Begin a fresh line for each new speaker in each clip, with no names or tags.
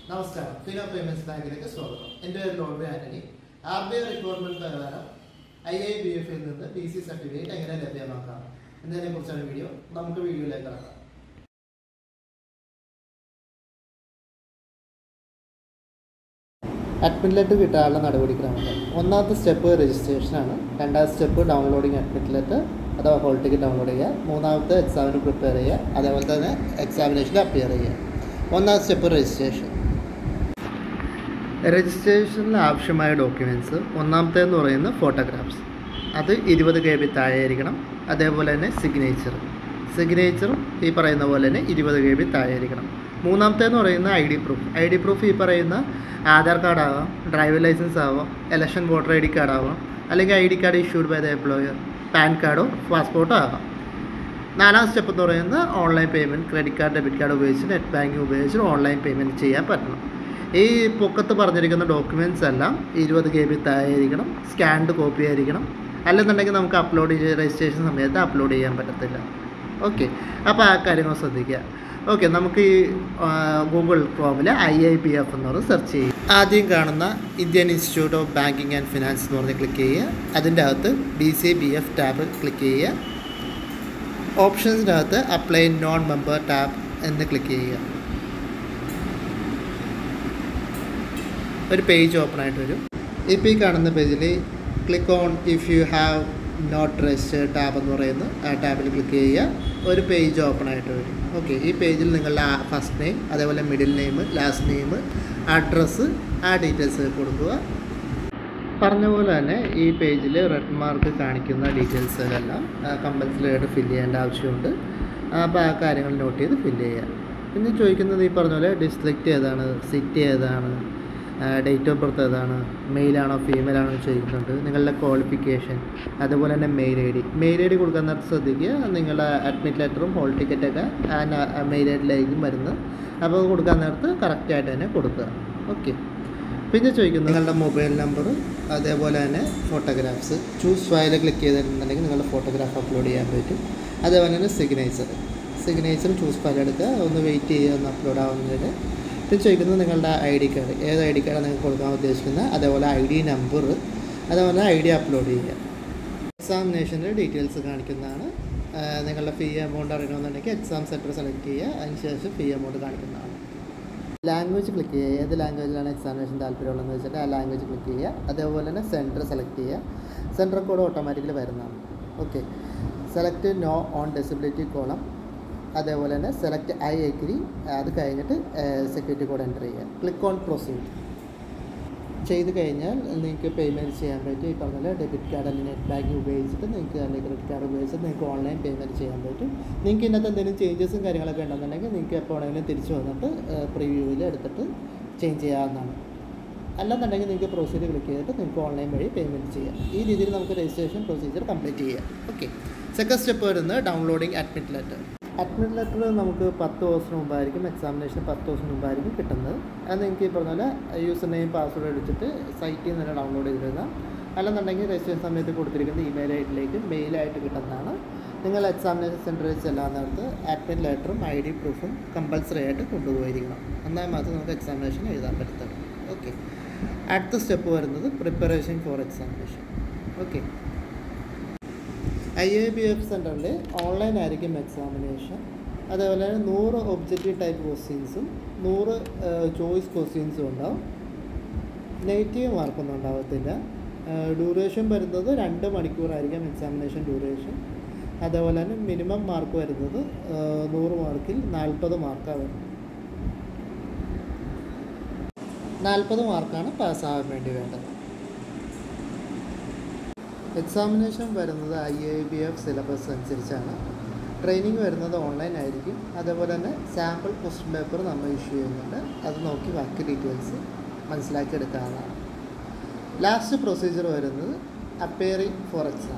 നമസ്കാരം Fino payments ബാങ്കിലേക്ക് സ്വാഗതം എൻ്റെ പേര് Lobi Antony R B I requirement പ്രകാരം ഐ ഐ ബി എഫിൽ നിന്ന് പി സി സർട്ടിഫിക്കറ്റ് എങ്ങനെ ലഭ്യമാക്കാം എന്നതിനെ കുറിച്ചാണ് വീഡിയോ നമുക്ക് വീഡിയോയിലേക്ക് കടക്കാം അഡ്മിറ്റ് ലെറ്റർ കിട്ടാനുള്ള നടപടിക്രമങ്ങൾ ഒന്നാമത്തെ സ്റ്റെപ്പ് രജിസ്ട്രേഷനാണ് രണ്ടാമത്തെ സ്റ്റെപ്പ് ഡൗൺലോഡിങ് അഡ്മിറ്റ് ലെറ്റർ അഥവാ ഹോൾ ടിക്കറ്റ് ഡൗൺലോഡ് ചെയ്യുക മൂന്നാമത്തെ എക്സാമിന് പ്രിപ്പയർ ചെയ്യുക അതേപോലെ തന്നെ എക്സാമിനേഷനിൽ അപ്പിയർ ചെയ്യുക ഒന്നാമത്തെ സ്റ്റെപ്പ് രജിസ്ട്രേഷൻ രജിസ്ട്രേഷനിൽ ആവശ്യമായ ഡോക്യുമെൻറ്റ്സ് ഒന്നാമത്തേന്ന് പറയുന്നത് ഫോട്ടോഗ്രാഫ്സ് അത് ഇരുപത് കെ ബി താഴെ ആയിരിക്കണം അതേപോലെ തന്നെ സിഗ്നേച്ചർ സിഗ്നേച്ചറും ഈ പറയുന്ന പോലെ തന്നെ ഇരുപത് കെ ബി താഴെ ആയിരിക്കണം മൂന്നാമത്തേന്ന് പറയുന്ന I D proof I D proof ഈ പറയുന്ന ആധാർ കാർഡ് ആവാം ഡ്രൈവർ ലൈസൻസ് ആവാം election voter I D card ആവാം അല്ലെങ്കിൽ I D card issued by the employer PAN കാർഡോ പാസ്പോർട്ടോ ആവാം നാലാം സ്റ്റെപ്പ് എന്ന് പറയുന്നത് online payment credit card debit card ഉപയോഗിച്ച് നെറ്റ് ബാങ്കിങ് ഉപയോഗിച്ച് ഓൺലൈൻ പേയ്മെൻറ്റ് ചെയ്യാൻ പറ്റണം ഈ പൊക്കത്ത് പറഞ്ഞിരിക്കുന്ന ഡോക്യുമെൻറ്റ്സ് എല്ലാം ഇരുപത് കെ ബി താഴെയായിരിക്കണം സ്കാൻഡ് കോപ്പി ആയിരിക്കണം അല്ലെന്നുണ്ടെങ്കിൽ നമുക്ക് അപ്ലോഡ് ചെയ്ത് രജിസ്ട്രേഷൻ സമയത്ത് അപ്ലോഡ് ചെയ്യാൻ പറ്റത്തില്ല ഓക്കെ അപ്പോൾ ആ കാര്യങ്ങൾ ശ്രദ്ധിക്കുക ഓക്കെ നമുക്ക് ഈ ഗൂഗിൾ ക്രോമിൽ ഐ ഐ പി എഫ് എന്ന് പറഞ്ഞ് സെർച്ച് ചെയ്യും ആദ്യം കാണുന്ന Indian institute of banking and finance എന്ന് പറഞ്ഞ് ക്ലിക്ക് ചെയ്യുക അതിൻ്റെ അകത്ത് B C B F tab click ചെയ്യുക ഓപ്ഷൻസിനകത്ത് അപ്ലൈ നോൺ മെമ്പർ ടാബ് എന്ന് ക്ലിക്ക് ചെയ്യുക ഒരു പേജ് ഓപ്പൺ ആയിട്ട് വരും ഇപ്പോൾ ഈ കാണുന്ന പേജിൽ click on if you have not registered tab എന്ന് പറയുന്ന ആ ടാബിൽ ക്ലിക്ക് ചെയ്യുക ഒരു പേജ് ഓപ്പൺ ആയിട്ട് വരും ഓക്കെ ഈ പേജിൽ നിങ്ങളുടെ ഫസ്റ്റ് നെയിം അതേപോലെ middle name last name address ആ ഡീറ്റെയിൽസ് കൊടുക്കുക പറഞ്ഞ പോലെ തന്നെ ഈ പേജിൽ റെഡ് മാർക്ക് കാണിക്കുന്ന ഡീറ്റെയിൽസുകളെല്ലാം കമ്പൽസറി ആയിട്ട് ഫില്ല് ചെയ്യേണ്ട ആവശ്യമുണ്ട് അപ്പോൾ ആ കാര്യങ്ങൾ നോട്ട് ചെയ്ത് ഫില്ല് ചെയ്യുക പിന്നെ ചോദിക്കുന്നത് ഈ പറഞ്ഞ പോലെ ഡിസ്ട്രിക്റ്റ് ഏതാണ് സിറ്റി ഏതാണ് ഡേറ്റ് ഓഫ് ബർത്ത് ഏതാണ് മെയിലാണോ ഫീമെയിൽ ആണോ ചോദിക്കുന്നുണ്ട് നിങ്ങളുടെ ക്വാളിഫിക്കേഷൻ അതുപോലെ തന്നെ mail I D mail I D കൊടുക്കാൻ നേരത്ത് ശ്രദ്ധിക്കുക നിങ്ങളുടെ അഡ്മിറ്റ് ലെറ്ററും ഹോൾ ടിക്കറ്റൊക്കെ ആ മെയിൽ ഐ ഡിയിലായിരിക്കും വരുന്നത് അപ്പോൾ അത് കൊടുക്കാൻ നേരത്ത് കറക്റ്റായിട്ട് തന്നെ കൊടുക്കുക ഓക്കെ പിന്നെ ചോദിക്കുന്നത് നിങ്ങളുടെ മൊബൈൽ നമ്പർ അതേപോലെ തന്നെ ഫോട്ടോഗ്രാഫ്സ് ചൂസ് ഫയൽ ക്ലിക്ക് ചെയ്തിട്ടുണ്ടെങ്കിൽ നിങ്ങളുടെ ഫോട്ടോഗ്രാഫ് അപ്ലോഡ് ചെയ്യാൻ പറ്റും അതേപോലെ തന്നെ സിഗ്നേച്ചർ സിഗ്നേച്ചർ ചൂസ് ഫയൽ എടുക്കുക ഒന്ന് വെയിറ്റ് ചെയ്യുക ഒന്ന് അപ്ലോഡ് ആവുന്നതിന് പിന്നെ ചോദിക്കുന്നത് നിങ്ങളുടെ ഐ ഡി കാർഡ് ഏത് ഐ ഡി കാർഡാണ് നിങ്ങൾക്ക് കൊടുക്കാൻ ഉദ്ദേശിക്കുന്നത് അതേപോലെ ഐ ഡി നമ്പർ അതേപോലെ ഐ ഡി അപ്ലോഡ് ചെയ്യുക എക്സാമിനേഷൻ്റെ ഡീറ്റെയിൽസ് കാണിക്കുന്നതാണ് നിങ്ങളുടെ ഫീ എമൗണ്ട് അറിയണമെന്നുണ്ടെങ്കിൽ എക്സാം സെൻറ്റർ സെലക്ട് ചെയ്യുക അതിനുശേഷം ഫീ എമൗണ്ട് കാണിക്കുന്നതാണ് ലാംഗ്വേജ് ക്ലിക്ക് ചെയ്യുക ഏത് ലാംഗ്വേജിലാണ് എക്സാമിനേഷൻ താല്പര്യമുള്ളതെന്ന് വെച്ചിട്ട് ആ ലാംഗ്വേജ് ക്ലിക്ക് ചെയ്യുക അതേപോലെ തന്നെ സെൻറ്റർ സെലക്ട് ചെയ്യുക സെൻറ്റർ കോഡ് ഓട്ടോമാറ്റിക്കലി വരുന്നതാണ് okay select no on disability column അതേപോലെ തന്നെ സെലക്ട് ഐ എഗ്രി അത് കഴിഞ്ഞിട്ട് സെക്യൂരിറ്റി കോഡ് എൻ്റർ ചെയ്യുക ക്ലിക്ക് ഓൺ പ്രൊസീഡ് ചെയ്ത് കഴിഞ്ഞാൽ നിങ്ങൾക്ക് പേയ്മെൻറ്റ് ചെയ്യാൻ പറ്റും ഈ പറഞ്ഞ ഡെബിറ്റ് കാർഡ് അല്ലെങ്കിൽ നെറ്റ് ബാങ്കിങ് ഉപയോഗിച്ചിട്ട് നിങ്ങൾക്ക് അല്ലെങ്കിൽ ക്രെഡിറ്റ് കാർഡ് ഉപയോഗിച്ചിട്ട് നിങ്ങൾക്ക് ഓൺലൈൻ പേയ്മെൻറ്റ് ചെയ്യാൻ പറ്റും നിങ്ങൾക്ക് ഇതിനകത്ത് എന്തെങ്കിലും ചേഞ്ചസും കാര്യങ്ങളൊക്കെ ഉണ്ടെന്നുണ്ടെങ്കിൽ നിങ്ങൾക്ക് എപ്പോൾ വേണമെങ്കിലും തിരിച്ച് വന്നിട്ട് പ്രിവ്യൂവിൽ എടുത്തിട്ട് ചേഞ്ച് ചെയ്യാവുന്നതാണ് അല്ലെന്നുണ്ടെങ്കിൽ നിങ്ങൾക്ക് പ്രൊസീജിയർ ക്ലിക്ക് ചെയ്തിട്ട് നിങ്ങൾക്ക് ഓൺലൈൻ വഴി പേയ്മെൻറ്റ് ചെയ്യാം ഈ രീതിയിൽ നമുക്ക് രജിസ്ട്രേഷൻ പ്രൊസീജിയർ കംപ്ലീറ്റ് ചെയ്യാം ഓക്കെ സെക്കൻഡ് സ്റ്റെപ്പ് വരുന്നത് downloading admit letter admit letter നമുക്ക് പത്ത് ദിവസത്തിന് മുമ്പായിരിക്കും എക്സാമിനേഷൻ പത്ത് ദിവസം മുമ്പായിരിക്കും കിട്ടുന്നത് അത് നിങ്ങൾക്ക് ഈ പറഞ്ഞ പോലെ യൂസർ നെയിം പാസ്വേഡ് എടുത്തിട്ട് സൈറ്റിൽ നിന്ന് തന്നെ ഡൗൺലോഡ് ചെയ്തിരുന്ന അല്ലെന്നുണ്ടെങ്കിൽ രജിസ്ട്രേഷൻ സമയത്ത് കൊടുത്തിരിക്കുന്ന ഇമെയിൽ ഐഡിയിലേക്ക് മെയിലായിട്ട് കിട്ടുന്നതാണ് നിങ്ങൾ എക്സാമിനേഷൻ സെൻറ്ററിൽ ചെല്ലാൻ നേരത്ത് അഡ്മിറ്റ് ലെറ്ററും ഐ ഡി പ്രൂഫും കമ്പൽസറി ആയിട്ട് കൊണ്ടുപോയിരിക്കണം എന്നാൽ മാത്രമേ നമുക്ക് എക്സാമിനേഷൻ എഴുതാൻ പറ്റത്തുള്ളൂ ഓക്കെ അടുത്ത സ്റ്റെപ്പ് വരുന്നത് preparation for examination okay I A B F സെൻറ്ററിൽ ഓൺലൈൻ ആയിരിക്കും എക്സാമിനേഷൻ അതേപോലെ തന്നെ നൂറ് ഒബ്ജക്റ്റീവ് ടൈപ്പ് ക്വസ്റ്റ്യൻസും നൂറ് ചോയ്സ് ക്വസ്റ്റ്യൻസും ഉണ്ടാവും നെഗറ്റീവ് മാർക്കൊന്നും ഉണ്ടാകത്തില്ല ഡ്യൂറേഷൻ വരുന്നത് രണ്ട് മണിക്കൂറായിരിക്കും എക്സാമിനേഷൻ ഡ്യൂറേഷൻ അതേപോലെ തന്നെ മിനിമം മാർക്ക് വരുന്നത് നൂറ് മാർക്കിൽ നാൽപ്പത് മാർക്കാണ് വരുന്നത് നാൽപ്പത് മാർക്കാണ് പാസ്സാകാൻ വേണ്ടി വേണ്ടത് എക്സാമിനേഷൻ വരുന്നത് I I B F syllabus അനുസരിച്ചാണ് ട്രെയിനിങ് വരുന്നത് ഓൺലൈൻ ആയിരിക്കും അതേപോലെ തന്നെ സാമ്പിൾ ക്വസ്റ്റ്യൻ പേപ്പർ നമ്മൾ ഇഷ്യൂ ചെയ്യുന്നുണ്ട് അത് നോക്കി ബാക്കി ഡീറ്റെയിൽസ് മനസ്സിലാക്കി എടുക്കാവുന്നതാണ് ലാസ്റ്റ് പ്രൊസീജിയർ വരുന്നത് അപ്പയറിങ് ഫോർ എക്സാം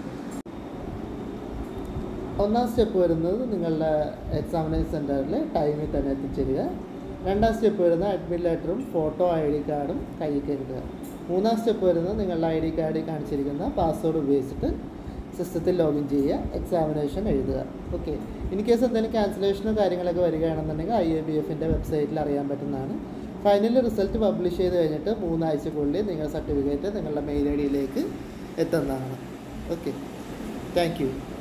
ഒന്നാം സ്റ്റെപ്പ് വരുന്നത് നിങ്ങളുടെ എക്സാമിനേഷൻ സെൻറ്ററിൽ ടൈമിൽ തന്നെ എത്തിച്ചേരുക രണ്ടാം സ്റ്റെപ്പ് വരുന്നത് അഡ്മിറ്റ് ലെറ്ററും ഫോട്ടോ ഐ ഡി കാർഡും കയ്യിൽ കരുതുക മൂന്നാം സ്റ്റെപ്പ് വരുന്നത് നിങ്ങളുടെ ഐ ഡി കാർഡിൽ കാണിച്ചിരിക്കുന്ന പാസ്വേഡ് ഉപയോഗിച്ചിട്ട് സിസ്റ്റത്തിൽ ലോഗിൻ ചെയ്യുക എക്സാമിനേഷൻ എഴുതുക ഓക്കെ ഇൻ കേസ് എന്തെങ്കിലും ക്യാൻസലേഷനോ കാര്യങ്ങളൊക്കെ വരികയാണെന്നുണ്ടെങ്കിൽ ഐ എ ബി എഫിൻ്റെ വെബ്സൈറ്റിൽ അറിയാൻ പറ്റുന്നതാണ് ഫൈനൽ റിസൾട്ട് പബ്ലിഷ് ചെയ്ത് കഴിഞ്ഞിട്ട് മൂന്നാഴ്ചക്കുള്ളിൽ നിങ്ങളുടെ സർട്ടിഫിക്കറ്റ് നിങ്ങളുടെ മെയിൽ ഐ ഡിയിലേക്ക് എത്തുന്നതാണ് ഓക്കെ താങ്ക് യു